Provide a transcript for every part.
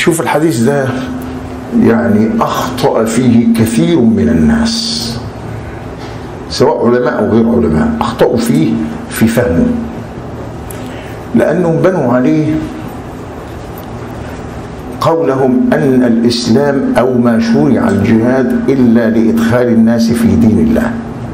شوف الحديث ده يعني أخطأ فيه كثير من الناس سواء علماء أو غير علماء أخطأوا فيه في فهمه لأنهم بنوا عليه قولهم أن الإسلام أو ما شرع الجهاد إلا لإدخال الناس في دين الله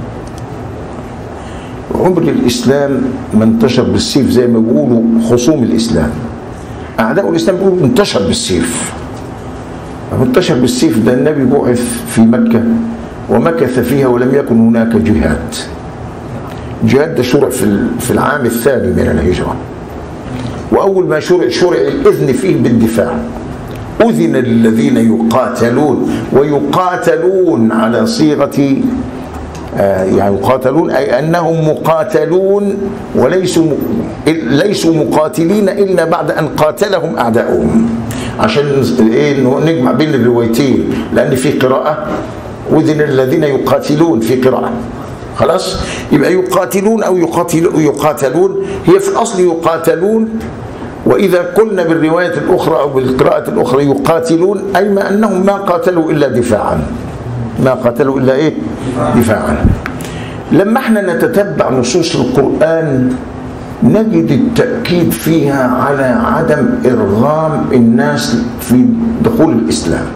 عمر الإسلام ما انتشر بالسيف زي ما بيقولوا خصوم الإسلام أعداء الإسلام بيقولوا انتشر بالسيف انتشر بالسيف ده النبي بعث في مكة ومكث فيها ولم يكن هناك جهاد جهاد ده شرع في في العام الثاني من الهجرة وأول ما شرع شرع الإذن فيه بالدفاع أذن للذين يقاتلون ويقاتلون على صيغة يعني يقاتلون أي أنهم مقاتلون وليسوا ليسوا مقاتلين إلا بعد أن قاتلهم أعداؤهم عشان إيه نجمع بين الروايتين لأن في قراءة أذن الذين يقاتلون في قراءة خلاص يبقى يقاتلون أو يقاتل يقاتلون هي في الأصل يقاتلون وإذا قلنا بالرواية الأخرى أو بالقراءة الأخرى يقاتلون أي ما أنهم ما قاتلوا إلا دفاعا ما قاتلوا إلا إيه دفاعا لما احنا نتتبع نصوص القرآن نجد التأكيد فيها على عدم إرغام الناس في دخول الإسلام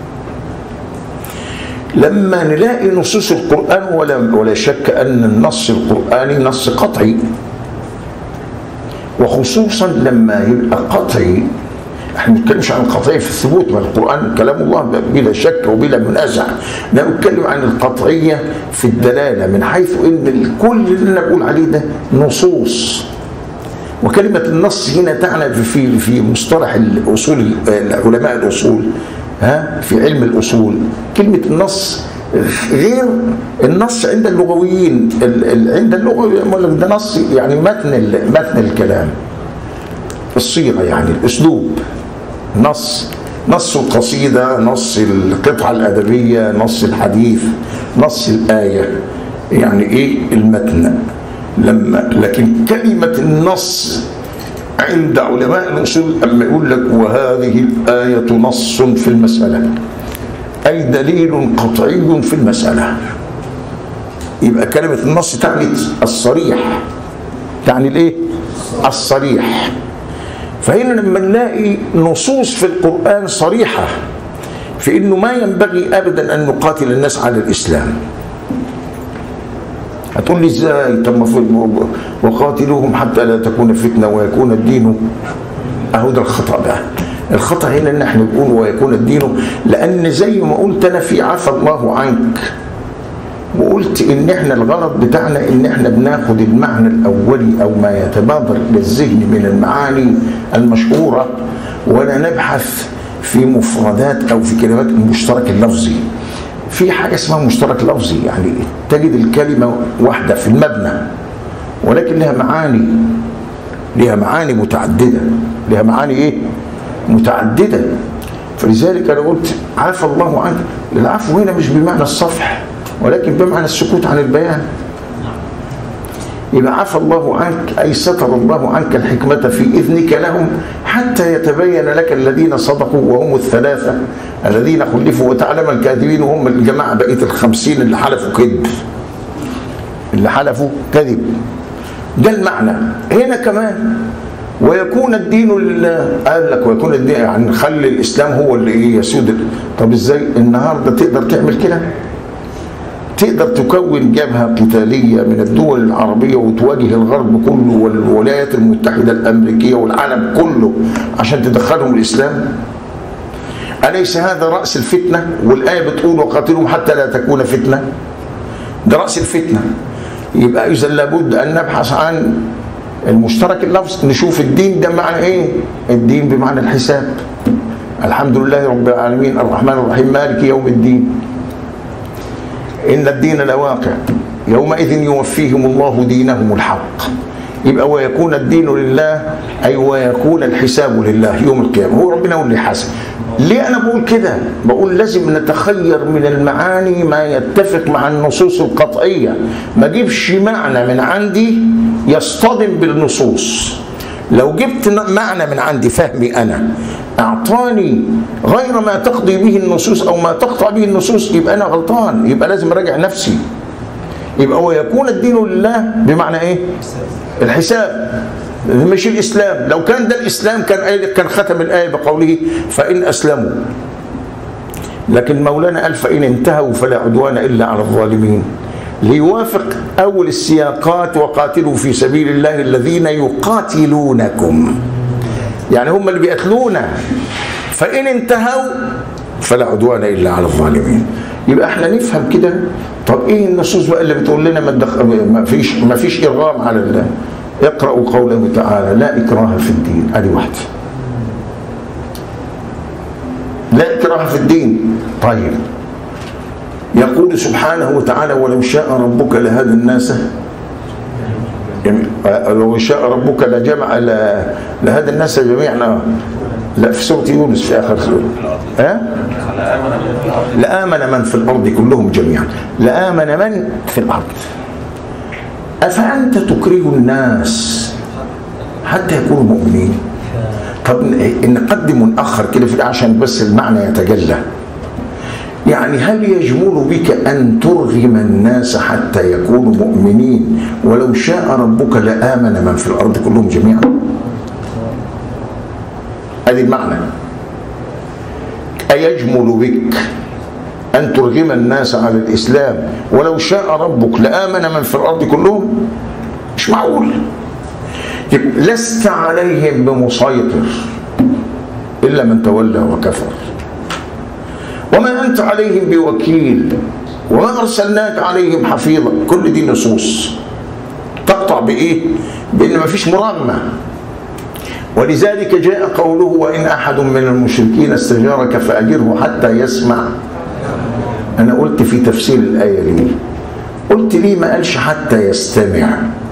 لما نلاقي نصوص القرآن ولا ولا شك أن النص القرآني نص قطعي وخصوصا لما يبقى قطعي احنا ما بنتكلمش عن القطعيه في الثبوت ما القران كلام الله بلا شك وبلا منازع لا نتكلم عن القطعيه في الدلاله من حيث ان كل اللي انا بقول عليه ده نصوص وكلمه النص هنا تعني في في مصطلح الاصول علماء الاصول ها في علم الاصول كلمه النص غير النص عند اللغويين عند اللغويين ده نص يعني متن متن الكلام الصيغه يعني الاسلوب نص نص القصيده نص القطعه الادبيه نص الحديث نص الايه يعني ايه المتن لما لكن كلمه النص عند علماء الاصول اما يقول لك وهذه الايه نص في المساله اي دليل قطعي في المساله يبقى كلمه النص تعني الصريح تعني الايه الصريح فهنا لما نلاقي نصوص في القرآن صريحة في أنه ما ينبغي أبدا أن نقاتل الناس على الإسلام هتقول لي ازاي طب وقاتلوهم حتى لا تكون فتنه ويكون الدين اهو ده الخطا بقى الخطا هنا ان احنا نقول ويكون الدين لان زي ما قلت انا في عفى الله عنك وقلت ان احنا الغلط بتاعنا ان احنا بناخد المعنى الاولي او ما يتبادر للذهن من المعاني المشهوره ولا نبحث في مفردات او في كلمات المشترك اللفظي في حاجه اسمها مشترك لفظي يعني تجد الكلمه واحده في المبنى ولكن لها معاني لها معاني متعدده لها معاني ايه متعدده فلذلك انا قلت عفى الله عنك العفو هنا مش بمعنى الصفح ولكن بمعنى السكوت عن البيان يبقى عفى الله عنك أي ستر الله عنك الحكمة في إذنك لهم حتى يتبين لك الذين صدقوا وهم الثلاثة الذين خلفوا وتعلم الكاذبين وهم الجماعة بقية الخمسين اللي حلفوا كذب اللي حلفوا كذب ده المعنى هنا كمان ويكون الدين لله قال لك ويكون الدين يعني نخلي الاسلام هو اللي ايه يسود طب ازاي النهارده تقدر تعمل كده تقدر تكون جبهة قتالية من الدول العربية وتواجه الغرب كله والولايات المتحدة الأمريكية والعالم كله عشان تدخلهم الإسلام أليس هذا رأس الفتنة والآية بتقول وقاتلهم حتى لا تكون فتنة ده رأس الفتنة يبقى إذا لابد أن نبحث عن المشترك اللفظ نشوف الدين ده معنى إيه الدين بمعنى الحساب الحمد لله رب العالمين الرحمن الرحيم مالك يوم الدين إن الدين لواقع يومئذ يوفيهم الله دينهم الحق يبقى ويكون الدين لله أي ويكون الحساب لله يوم القيامة هو ربنا هو اللي حاسب ليه أنا بقول كده بقول لازم نتخير من المعاني ما يتفق مع النصوص القطعية ما اجيبش معنى من عندي يصطدم بالنصوص لو جبت معنى من عندي فهمي أنا أعطاني غير ما تقضي به النصوص أو ما تقطع به النصوص يبقى أنا غلطان يبقى لازم أراجع نفسي يبقى ويكون الدين لله بمعنى إيه الحساب مش الإسلام لو كان ده الإسلام كان كان ختم الآية بقوله فإن أسلموا لكن مولانا قال فإن انتهوا فلا عدوان إلا على الظالمين ليوافق أول السياقات وقاتلوا في سبيل الله الذين يقاتلونكم يعني هم اللي بيقتلونا فإن انتهوا فلا عدوان إلا على الظالمين يبقى احنا نفهم كده طب ايه النصوص بقى اللي بتقول لنا ما, دخ... ما فيش ما فيش ارغام على الله اقرأوا قوله تعالى لا إكراه في الدين ادي واحده لا إكراه في الدين طيب يقول سبحانه وتعالى ولو شاء ربك لهدى الناس لو شاء ربك لجمع لهدى الناس جميعا لا في سورة يونس في آخر سورة ها؟ لآمن من في الأرض كلهم جميعا لآمن من في الأرض أفأنت تكره الناس حتى يكونوا مؤمنين طب نقدم ونأخر كده في عشان بس المعنى يتجلى يعني هل يجمل بك أن ترغم الناس حتى يكونوا مؤمنين ولو شاء ربك لآمن من في الأرض كلهم جميعا هذه المعنى أيجمل بك أن ترغم الناس على الإسلام ولو شاء ربك لآمن من في الأرض كلهم مش معقول لست عليهم بمسيطر إلا من تولى وكفر وما أنت عليهم بوكيل وما أرسلناك عليهم حفيظا كل دي نصوص تقطع بإيه؟ بأن ما فيش مراغمة ولذلك جاء قوله وإن أحد من المشركين استجارك فأجره حتى يسمع أنا قلت في تفسير الآية دي قلت ليه ما قالش حتى يستمع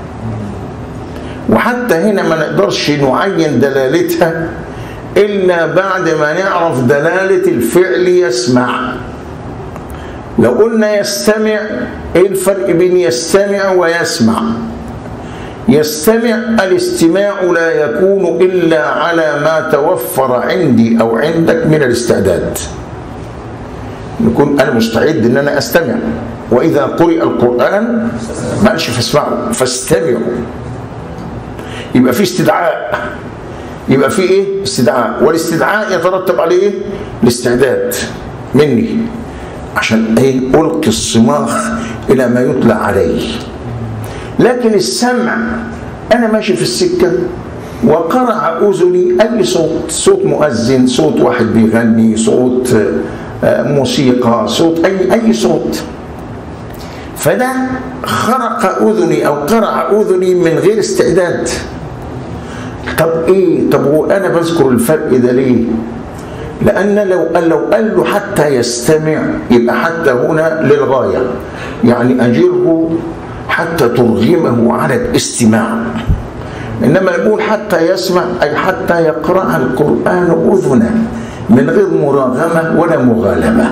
وحتى هنا ما نقدرش نعين دلالتها إلا بعد ما نعرف دلالة الفعل يسمع لو قلنا يستمع ايه الفرق بين يستمع ويسمع يستمع الاستماع لا يكون إلا على ما توفر عندي أو عندك من الاستعداد نكون أنا مستعد أن أنا أستمع وإذا قرئ القرآن ما قالش فاسمعوا فاستمعوا يبقى في استدعاء يبقى في ايه استدعاء والاستدعاء يترتب عليه ايه الاستعداد مني عشان ايه القي الصماخ الى ما يتلى عليه لكن السمع انا ماشي في السكه وقرع اذني اي صوت صوت مؤذن صوت واحد بيغني صوت موسيقى صوت اي اي صوت فده خرق اذني او قرع اذني من غير استعداد طب ايه طب وانا بذكر الفرق ده ليه لان لو قال لو قال له حتى يستمع يبقى حتى هنا للغايه يعني اجره حتى ترغمه على الاستماع انما يقول حتى يسمع اي حتى يقرا القران اذنا من غير مراغمه ولا مغالبه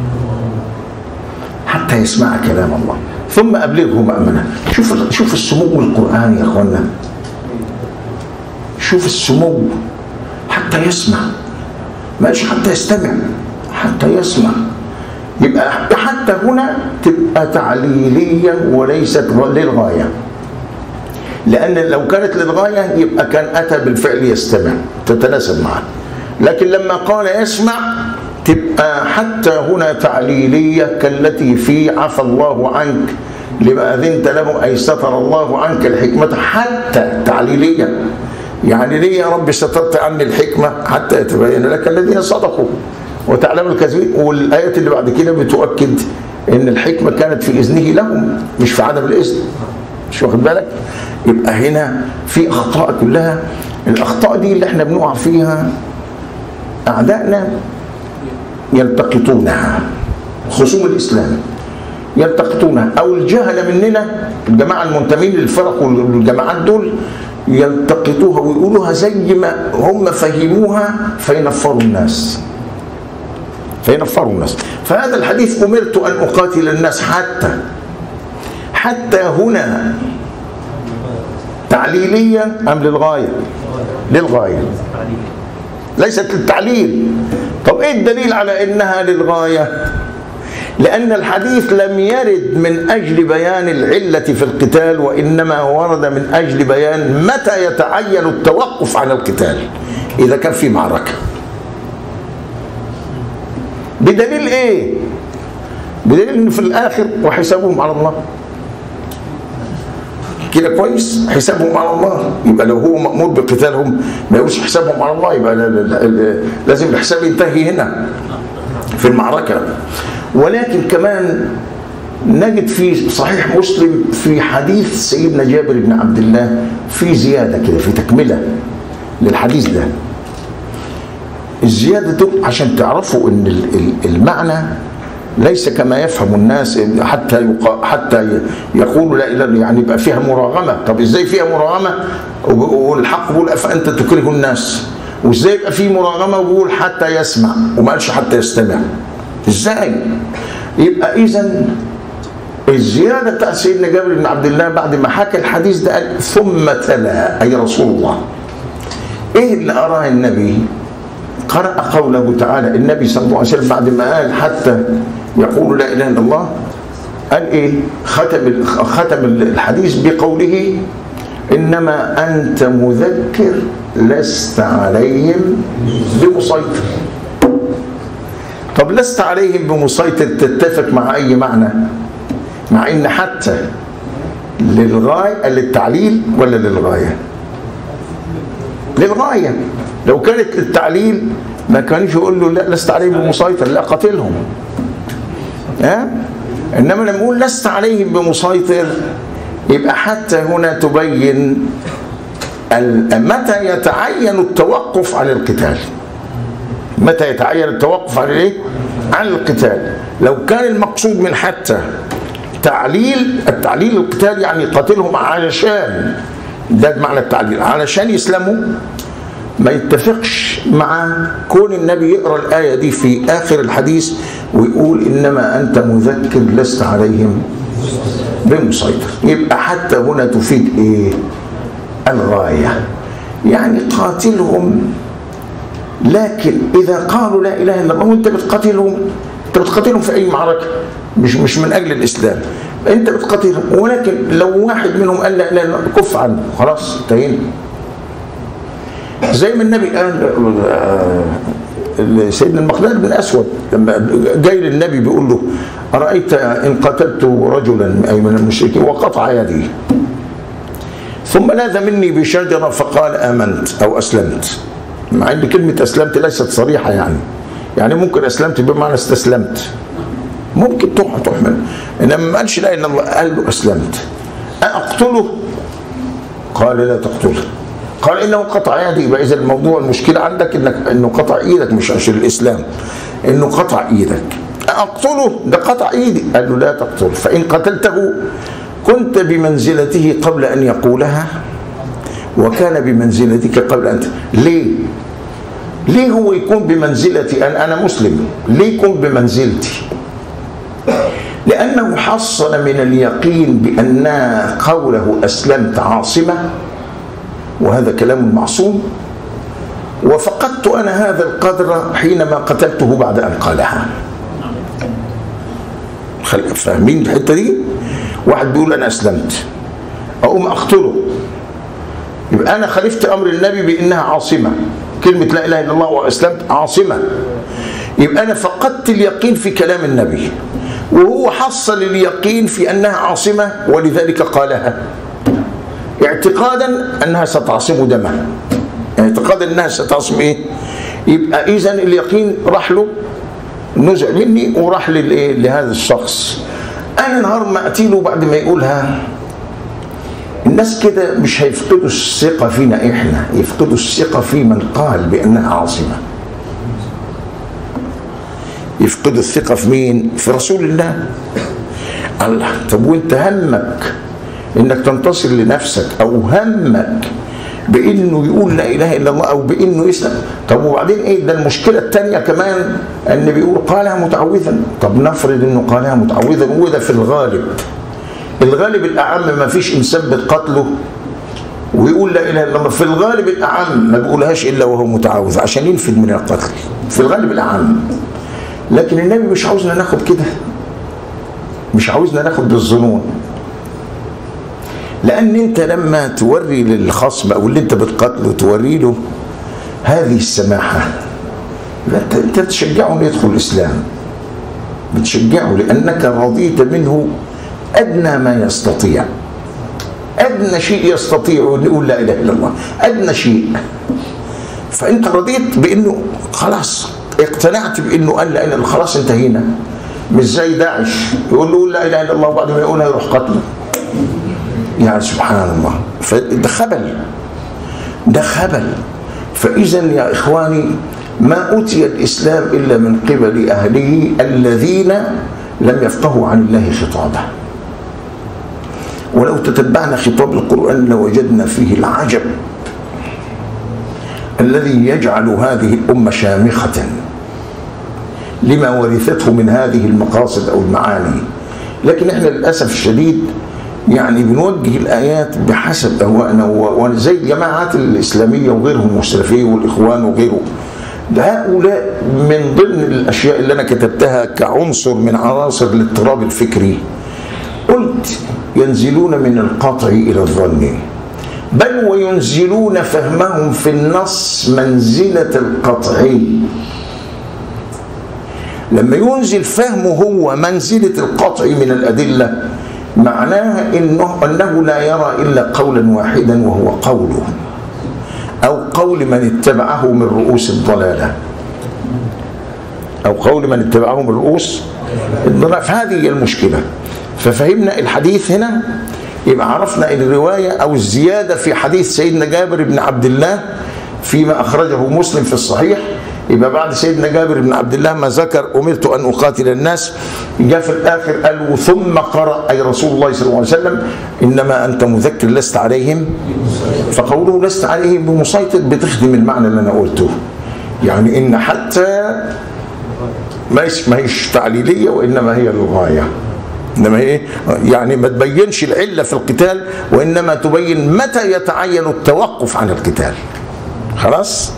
حتى يسمع كلام الله ثم ابلغه مامنا شوف شوف السمو القراني يا اخوانا شوف السمو حتى يسمع ما قالش حتى يستمع حتى يسمع يبقى حتى هنا تبقى تعليليا وليست للغايه لان لو كانت للغايه يبقى كان اتى بالفعل يستمع تتناسب معه لكن لما قال يسمع تبقى حتى هنا تعليليه كالتي في عفى الله عنك لما اذنت له اي ستر الله عنك الحكمه حتى تعليليه يعني ليه يا رب سترت عني الحكمة حتى يتبين لك الذين صدقوا وتعلم الكاذبين والآيات اللي بعد كده بتؤكد ان الحكمة كانت في إذنه لهم مش في عدم الإذن مش واخد بالك يبقى هنا في أخطاء كلها الأخطاء دي اللي احنا بنقع فيها أعدائنا يلتقطونها خصوم الإسلام يلتقطونها أو الجهلة مننا الجماعة المنتمين للفرق والجماعات دول يلتقطوها ويقولوها زي ما هم فهموها فينفروا الناس فينفروا الناس فهذا الحديث أمرت أن أقاتل الناس حتى حتى هنا تعليلية أم للغاية للغاية ليست للتعليل طب ايه الدليل على انها للغاية لأن الحديث لم يرد من أجل بيان العلة في القتال وإنما ورد من أجل بيان متى يتعين التوقف عن القتال إذا كان في معركة بدليل إيه؟ بدليل إن في الآخر وحسابهم على الله كده كويس حسابهم على الله يبقى لو هو مأمور بقتالهم ما يقولش حسابهم على الله يبقى لازم الحساب ينتهي هنا في المعركة ولكن كمان نجد في صحيح مسلم في حديث سيدنا جابر بن عبد الله في زيادة كده في تكملة للحديث ده الزيادة دول عشان تعرفوا ان المعنى ليس كما يفهم الناس حتى يقا حتى يقولوا لا اله يعني يبقى فيها مراغمه، طب ازاي فيها مراغمه؟ والحق بيقول افانت تكره الناس؟ وازاي يبقى في مراغمه ويقول حتى يسمع وما قالش حتى يستمع؟ ازاي؟ يبقى اذا الزياده بتاع سيدنا جابر بن عبد الله بعد ما حكى الحديث ده قال ثم تلا اي رسول الله. ايه اللي اراه النبي؟ قرأ قوله تعالى النبي صلى الله عليه وسلم بعد ما قال حتى يقول لا اله الا الله قال ايه؟ ختم ختم الحديث بقوله انما انت مذكر لست عليهم بمسيطر. طب لست عليهم بمسيطر تتفق مع اي معنى؟ مع ان حتى للغايه للتعليل ولا للغايه؟ للغايه لو كانت للتعليل ما كانش يقول له لا لست عليهم بمسيطر لا قاتلهم ها انما لما يقول لست عليهم بمسيطر يبقى حتى هنا تبين متى يتعين التوقف عن القتال متى يتعين التوقف عن الايه عن القتال لو كان المقصود من حتى تعليل التعليل القتال يعني قاتلهم علشان ده معنى التعليل علشان يسلموا ما يتفقش مع كون النبي يقرا الايه دي في اخر الحديث ويقول انما انت مذكر لست عليهم بمسيطر يبقى حتى هنا تفيد ايه الغايه يعني قاتلهم لكن اذا قالوا لا اله الا الله وانت بتقاتلهم انت بتقاتلهم في اي معركه مش مش من اجل الاسلام انت بتقاتلهم ولكن لو واحد منهم قال لا اله الا الله كف عنه خلاص انتهينا زي ما النبي قال سيدنا المقداد بن اسود لما جاي للنبي بيقول له ارايت ان قتلت رجلا اي من المشركين وقطع يدي ثم لاذ مني بشجره فقال امنت او اسلمت مع ان كلمه اسلمت ليست صريحه يعني يعني ممكن اسلمت بمعنى استسلمت ممكن تحمل انما ما قالش لا ان الله قال له اسلمت اقتله قال لا تقتله قال انه قطع يدي يبقى اذا الموضوع المشكله عندك انك انه قطع ايدك مش عشان الاسلام انه قطع ايدك اقتله ده قطع ايدي قال له لا تقتله فان قتلته كنت بمنزلته قبل ان يقولها وكان بمنزلتك قبل ان ليه؟ ليه هو يكون بمنزلتي انا انا مسلم ليه يكون بمنزلتي؟ لانه حصل من اليقين بان قوله اسلمت عاصمه وهذا كلام معصوم وفقدت انا هذا القدر حينما قتلته بعد ان قالها فاهمين الحته دي واحد بيقول انا اسلمت اقوم اقتله يبقى انا خالفت امر النبي بانها عاصمه كلمه لا اله الا الله واسلمت عاصمه يبقى انا فقدت اليقين في كلام النبي وهو حصل اليقين في انها عاصمه ولذلك قالها اعتقادا انها ستعصم دمه اعتقادا انها ستعصم ايه يبقى اذا اليقين راح له نزع مني وراح للايه لهذا الشخص انا نهار ما اتيله بعد ما يقولها الناس كده مش هيفقدوا الثقة فينا احنا يفقدوا الثقة في من قال بانها عاصمة يفقدوا الثقة في مين في رسول الله الله طب وانت همك انك تنتصر لنفسك او همك بانه يقول لا اله الا الله او بانه يسلم طب وبعدين ايه ده المشكله الثانيه كمان ان بيقول قالها متعوذا طب نفرض انه قالها متعوذا وده في الغالب الغالب الاعم ما فيش انسان بتقتله ويقول لا اله الا الله في الغالب الاعم ما بيقولهاش الا وهو متعوذ عشان ينفذ من القتل في الغالب الاعم لكن النبي مش عاوزنا ناخد كده مش عاوزنا ناخد بالظنون لان انت لما توري للخصم او اللي انت بتقاتله توري له هذه السماحه انت انت بتشجعه انه يدخل الاسلام بتشجعه لانك رضيت منه ادنى ما يستطيع ادنى شيء يستطيع ان يقول لا اله الا الله ادنى شيء فانت رضيت بانه خلاص اقتنعت بانه قال لا اله الا خلاص انتهينا مش زي داعش يقول له لا اله الا الله وبعد ما يقولها يروح قتله يعني سبحان الله فده خبل ده خبل فاذا يا اخواني ما اوتي الاسلام الا من قبل اهله الذين لم يفقهوا عن الله خطابه ولو تتبعنا خطاب القرآن لوجدنا فيه العجب الذي يجعل هذه الأمة شامخة لما ورثته من هذه المقاصد أو المعاني لكن احنا للأسف الشديد يعني بنوجه الآيات بحسب أهوائنا وزي الجماعات الإسلامية وغيرهم والسلفية والإخوان وغيره ده هؤلاء من ضمن الأشياء اللي أنا كتبتها كعنصر من عناصر الاضطراب الفكري قلت ينزلون من القطع إلى الظن بل وينزلون فهمهم في النص منزلة القطعي لما ينزل فهمه هو منزلة القطع من الأدلة معناها إنه, أنه لا يرى إلا قولا واحدا وهو قوله أو قول من اتبعه من رؤوس الضلالة أو قول من اتبعه من رؤوس الضلالة فهذه هي المشكلة ففهمنا الحديث هنا يبقى عرفنا الرواية أو الزيادة في حديث سيدنا جابر بن عبد الله فيما أخرجه مسلم في الصحيح يبقى بعد سيدنا جابر بن عبد الله ما ذكر أمرت أن أقاتل الناس جاء في الآخر قال ثم قرأ أي رسول الله صلى الله عليه وسلم إنما أنت مذكر لست عليهم فقوله لست عليهم بمسيطر بتخدم المعنى اللي أنا قلته يعني إن حتى ما هيش تعليلية وإنما هي للغاية انما ايه يعني ما تبينش العله في القتال وانما تبين متى يتعين التوقف عن القتال خلاص